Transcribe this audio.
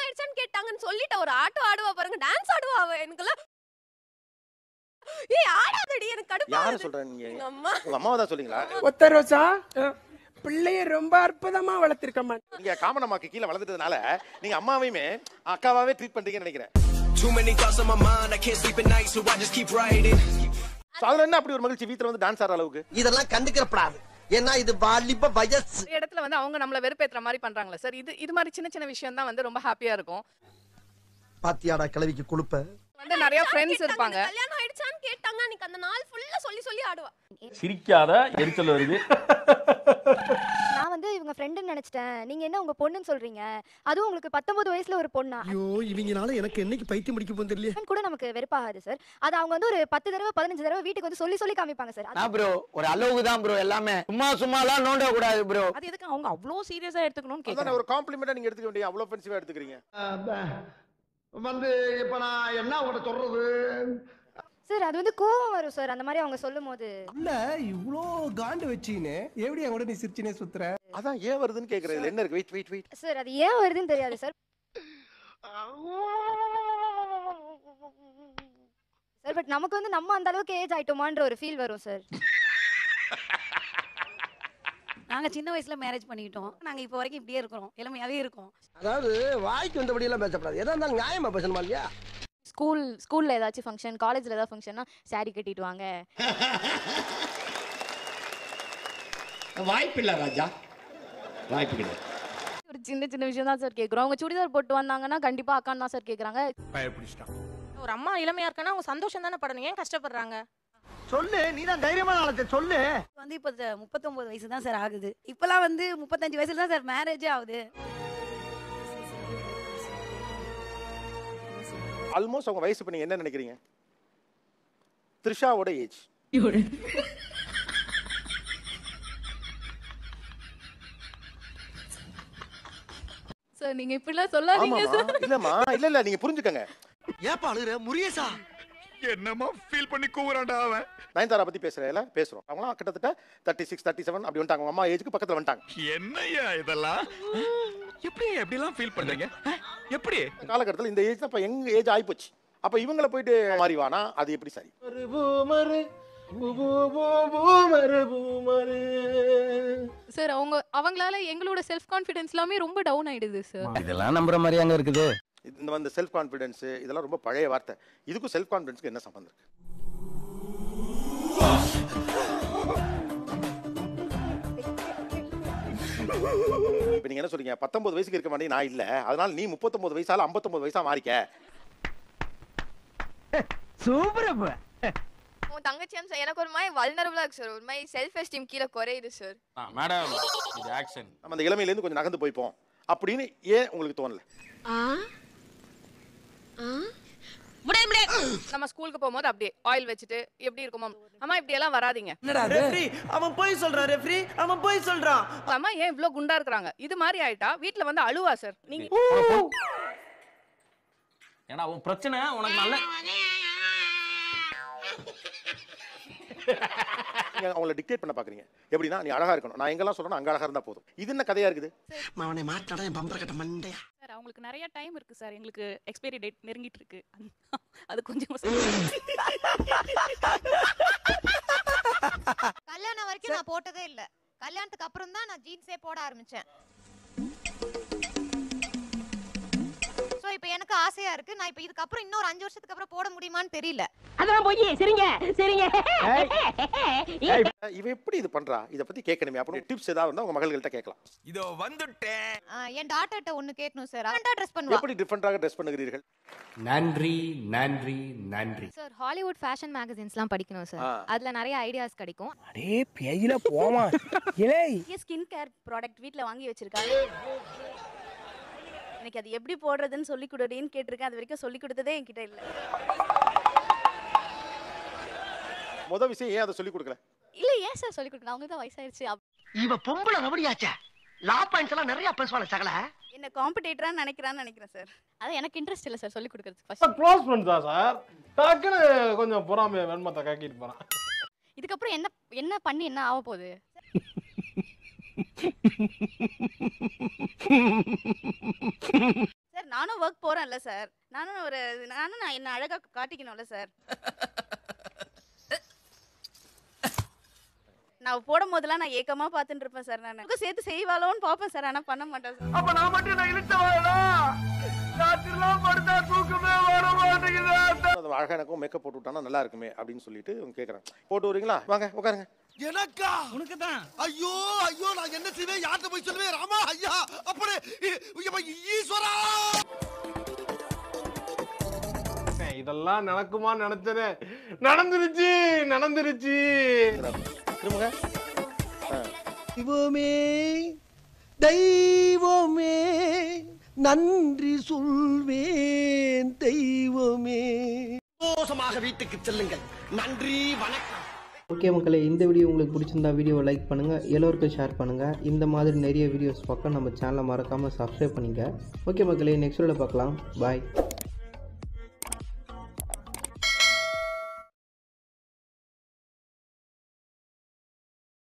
ஆயிடுச்சான்னு கேட்டாங்கன்னு சொல்லிட்டு ஒரு ஆட்டோ ஆடுவா பாருங்க டான்ஸ் ஆடுவா அவ எனக்குலாம் ஏய் ஆடாதடி எனக்கு கடுப்பா யார சொல்றேன் நீங்க எங்க அம்மா உங்க அம்மாவை தான் சொல்றீங்களா ஒத்த ரோசா பிள்ளைய ரொம்ப அற்புதமா வளர்த்திருக்கம்மா நீங்க காமனம்மாக்கு கீழே வளர்ந்துட்டதுனால நீங்க அம்மாவையுமே அக்காவாவே ட்ரீட் பண்றீங்கன்னு நினைக்கிறேன் Too many thoughts on my mind, I can't sleep at night, so I just keep writing. So அதுல என்ன அப்படி ஒரு மகிழ்ச்சி வீட்டுல வந்து டான்ஸ் ஆடுற அளவுக்கு இதெல்லாம் கண்டுக்கிறப்படாது ஏன்னா இது வாலிப வயசு ஒரு இடத்துல வந்து அவங்க நம்மள வெறுப்பேத்துற மாதிரி பண்றாங்களே சார் இது இது மாதிரி சின்ன சின்ன விஷயம் தான் வந்து ரொம்ப ஹாப்பியா இருக்கும் பாத்தியாடா கிளவிக்கு கொழுப்ப வந்து நிறைய ஃப்ரெண்ட்ஸ் இருப்பாங்க கல்யாணம் ஆயிடுச்சான்னு கேட்டாங்க அன்னைக்கு அந்த நாள் ஃபுல்லா சொல்லி சொல்லி ஆடுவா சிரிக்காத எரிச்சல் வருது நான் வந்து இவங்க ஃப்ரெண்டுன்னு நினைச்சிட்டேன் நீங்க என்ன உங்க பொண்ணுன்னு சொல்றீங்க அதுவும் உங்களுக்கு பத்தொன்பது வயசுல ஒரு பொண்ணா ஐயோ இவங்கனால எனக்கு என்னைக்கு பைத்தியம் முடிக்க போகுது தெரியல கூட நமக்கு வெறுப்பாகாது சார் அது அவங்க வந்து ஒரு பத்து தடவை பதினஞ்சு தடவை வீட்டுக்கு வந்து சொல்லி சொல்லி காமிப்பாங்க சார் நான் ப்ரோ ஒரு அளவுக்கு தான் ப்ரோ எல்லாமே சும்மா சும்மாலாம் நோண்ட கூடாது ப்ரோ அது எதுக்கு அவங்க அவ்வளோ சீரியஸா எடுத்துக்கணும்னு அதான் கேக்குறாங்க ஒரு காம்ப்ளிமெண்டா நீங்க எடுத்துக்க வேண்டிய அவ்வளவு ஃபென்சிவா எடுத்துக்கிறீங்க வந்து இப்ப நான் என்ன உங்கள்ட்ட சொல்றது சார் அது வந்து கோவம் வரும் சார் அந்த மாதிரி அவங்க சொல்லும் போது இல்ல இவ்ளோ காண்டு வச்சின்னு எப்படி என் கூட நீ சிரிச்சினே சுத்துற அதான் ஏன் வருதுன்னு கேக்குறது இதுல என்ன இருக்கு வெயிட் வெயிட் வெயிட் சார் அது ஏன் வருதுன்னு தெரியாது சார் சார் பட் நமக்கு வந்து நம்ம அந்த அளவுக்கு ஏஜ் ஆயிட்டோமான்ற ஒரு ஃபீல் வரும் சார் நாங்க சின்ன வயசுல மேரேஜ் பண்ணிக்கிட்டோம் நாங்க இப்போ வரைக்கும் இப்படியே இருக்கிறோம் இளமையாவே இருக்கோம் அதாவது வாய்க்கு வந்தபடி எல்லாம் பேசப்படாது எதா இருந்தாலும் நியாயமா பேசணுமா இல்லையா ஸ்கூல் ஸ்கூல்ல ஏதாச்சும் ஃபங்க்ஷன் காலேஜ்ல ஏதாவது ஃபங்க்ஷன்னா சாரி கட்டிட்டு வாங்க வாய்ப்பு இல்ல ராஜா வாய்ப்பு கிடையாது ஒரு சின்ன சின்ன விஷயம் தான் சார் கேக்குறோம் அவங்க சுடிதார் போட்டு வந்தாங்கன்னா கண்டிப்பா அக்கான்னு தான் சார் கேக்குறாங்க ஒரு அம்மா இளமையா இருக்கானா அவங்க சந்தோஷம் தானே படணும் ஏன் கஷ்டப்படுறாங்க சொல்லு நீ தான் தைரியமான ஆளத்தை சொல்லு வந்து இப்போ முப்பத்தொன்பது வயசு தான் சார் ஆகுது இப்பெல்லாம் வந்து முப்பத்தஞ்சு வயசுல தான் சார் மேரேஜே ஆகுது ஆல்மோஸ்ட் அவங்க வயசு இப்ப நீங்க என்ன நினைக்கிறீங்க த்ரிஷாவோட ஏஜ் சார் நீங்க இப்படிலாம் சொல்லாதீங்க ஆமாமா இல்லம்மா இல்ல இல்ல நீங்க புரிஞ்சுக்கங்க ஏப்பா அழுகுற முருகேசா என்னமா ஃபீல் பண்ணி கூவுறான்டா அவன் நயன்தாரா பத்தி பேசுறேன் பேசுறோம் அவங்களாம் கிட்டத்தட்ட தேர்ட்டி சிக்ஸ் தேர்ட்டி செவன் அப்படி வந்துட்டாங்க அவங்க அம்மா ஏஜுக்கு பக்கத்துல வந்துட்டாங்க என்னய்யா இதெல்லாம் எப்படி எப்படிலாம் ஃபீல் பண்றீங்க அஹ், எப்படி காலகட்டத்தில் இந்த ஏஜ் அப்ப எங்க ஏஜ் ஆயிப்போச்சு அப்ப இவங்களை போயிட்டு மாறிவானா அது எப்படி சரி சார் அவங்க அவங்களால எங்களோட செல்ஃப் கான்ஃபிடன்ஸ் எல்லாமே ரொம்ப டவுன் ஆயிடுது சார் இதெல்லாம் நம்புற மாதிரி அங்க இருக்குது இந்த வந்து செல்ஃப் கான்ஃபிடன்ஸ் இதெல்லாம் ரொம்ப பழைய வார்த்தை இதுக்கும் செல்ஃப் கான்ஃபிடன்ஸ்க்கு என்ன சம்பந்தம் இருக்கு இப்போ நீங்க என்ன சொல்றீங்க பத்தொன்பது வயசுக்கு இருக்க வேண்டிய நான் இல்ல அதனால நீ முப்பத்தொன்பது வயசால ஐம்பத்தொன்பது வயசா மாறிக்க சூப்பர் உன் தங்கச்சி எனக்கு ஒரு மாதிரி வல்னரபிளா இருக்கு சார் ஒரு மாதிரி செல்ஃப் எஸ்டீம் கீழே குறையுது சார் மேடம் இது ஆக்ஷன் நம்ம அந்த இளமையில இருந்து கொஞ்சம் நகர்ந்து போய்ப்போம் அப்படின்னு ஏன் உங்களுக்கு தோணல நம்ம ஸ்கூலுக்கு போகும்போது அப்படியே ஆயில் வச்சுட்டு எப்படி இருக்குமோ அம்மா இப்படி எல்லாம் வராதீங்க ரெஃப்ரி அவன் போய் சொல்றான் ரெஃப்ரி அவன் போய் சொல்றான் அம்மா ஏன் இவ்ளோ குண்டா இருக்கிறாங்க இது மாதிரி ஆயிட்டா வீட்ல வந்து அழுவா சார் நீங்க ஏன்னா உன் பிரச்சனை உனக்கு நல்ல நீங்க அவங்கள டிக்டேட் பண்ண பாக்குறீங்க எப்படின்னா நீ அழகா இருக்கணும் நான் எங்கெல்லாம் சொல்றேன் அங்க அழகா இருந்தா போதும் இது என்ன கதையா இருக்குது அவனை மாட்டாடா என் பம்பர கட்ட மண்டையா சார் அவங்களுக்கு நிறைய டைம் இருக்கு சார் எங்களுக்கு எக்ஸ்பைரி டேட் நெருங்கிட்டு இருக்கு அது கொஞ்சம் கல்யாணம் வரைக்கும் நான் போட்டதே இல்ல கல்யாணத்துக்கு அப்புறம் தான் நான் ஜீன்ஸே போட ஆரம்பிச்சேன் சோ இப்போ எனக்கு ஆசையா இருக்கு நான் இப்போ இதுக்கப்புறம் இன்னொரு அஞ்சு வருஷத்துக்கு அப்புறம் போட முடியுமான்னு தெரியல அதெல்லாம் போய் சரிங்க சரிங்க இவ எப்படி இது பண்றா இத பத்தி கேட்கணுமே அப்புறம் டிப்ஸ் ஏதாவது இருந்தா உங்க மகள்கள்ட்ட கேட்கலாம் இதோ வந்துட்டேன் ஆ, என் டாட்டர்ட்ட ஒண்ணு கேட்கணும் சார் அவன்டா ட்ரெஸ் பண்ணுவா எப்படி டிஃபரெண்டாக ட்ரெஸ் பண்ணுகிறீர்கள் நன்றி நன்றி நன்றி சார் ஹாலிவுட் ஃபேஷன் மேகசின்ஸ்லாம் படிக்கணும் சார் ஆ. அதுல நிறைய ஐடியாஸ் கிடைக்கும் அடே பேயில போமா இலே ஸ்கின் கேர் ப்ராடக்ட் வீட்ல வாங்கி வச்சிருக்காங்க எனக்கு அது எப்படி போடுறதுன்னு சொல்லி கொடுடின்னு கேட்டிருக்கேன் அது வரைக்கும் சொல்லி கொடுத்ததே என்கிட்ட இல்ல முத விஷயம் ஏன் அதை சொல்லி கொடுக்கல இல்ல ஏன் சார் சொல்லி கொடுக்கணும் அவங்க தான் வயசாயிருச்சு இவ பொம்பளை ரவடியாச்சே லா பாயிண்ட்ஸ் எல்லாம் நிறைய பேசுவாள் சகல என்ன காம்படிட்டரான்னு நினைக்கிறான்னு நினைக்கிறேன் சார் அது எனக்கு இன்ட்ரெஸ்ட் இல்ல சார் சொல்லி கொடுக்கறதுக்கு ஃபர்ஸ்ட் க்ளோஸ் ஃப்ரெண்ட் தான் சார் டக்குன்னு கொஞ்சம் பொறாமைய வெண்மத்தை காக்கிட்டு போறான் இதுக்கப்புறம் என்ன என்ன பண்ணி என்ன ஆக போகுது சார் நானும் ஒர்க் போறேன்ல சார் நானும் ஒரு நானும் நான் என்ன அழகா காட்டிக்கணும்ல சார் நான் போடும் போதெல்லாம் நான் ஏக்கமா பார்த்துட்டு இருப்பேன் சார் நான் சேர்த்து செய்வாளோன்னு பார்ப்பேன் சார் ஆனா பண்ண மாட்டேன் சார் அப்ப நான் மட்டும் நான் இழுத்தவாடா ராத்திரிலாம் படுத்தா தூக்கமே வர மாட்டேங்குது அது அழகா எனக்கும் மேக்கப் போட்டு விட்டானா நல்லா இருக்குமே அப்படின்னு சொல்லிட்டு அவங்க கேட்குறாங்க போட்டு வரீங்களா வாங்க உட்காருங்க எனக்கா உனக்கு தான் ஐயோ ஐயோ நான் என்ன செய்வேன் யார்கிட்ட போய் சொல்லுவேன் ராமா ஐயா அப்படி ஈஸ்வரா இதெல்லாம் நடக்குமா நினைச்சனே நடந்துருச்சு நடந்துருச்சு திரும்புங்க தெய்வமே தெய்வமே நன்றி சொல்வேன் தெய்வமே மோசமாக வீட்டுக்கு செல்லுங்கள் நன்றி வணக்கம் ஓகே மக்களே இந்த வீடியோ உங்களுக்கு பிடிச்சிருந்தா வீடியோவை லைக் பண்ணுங்கள் எல்லோருக்கும் ஷேர் பண்ணுங்கள் இந்த மாதிரி நிறைய வீடியோஸ் பார்க்க நம்ம சேனலை மறக்காமல் சப்ஸ்கிரைப் பண்ணிங்க ஓகே மக்களே நெக்ஸ்ட் வீடியோவில் பார்க்கலாம் பாய்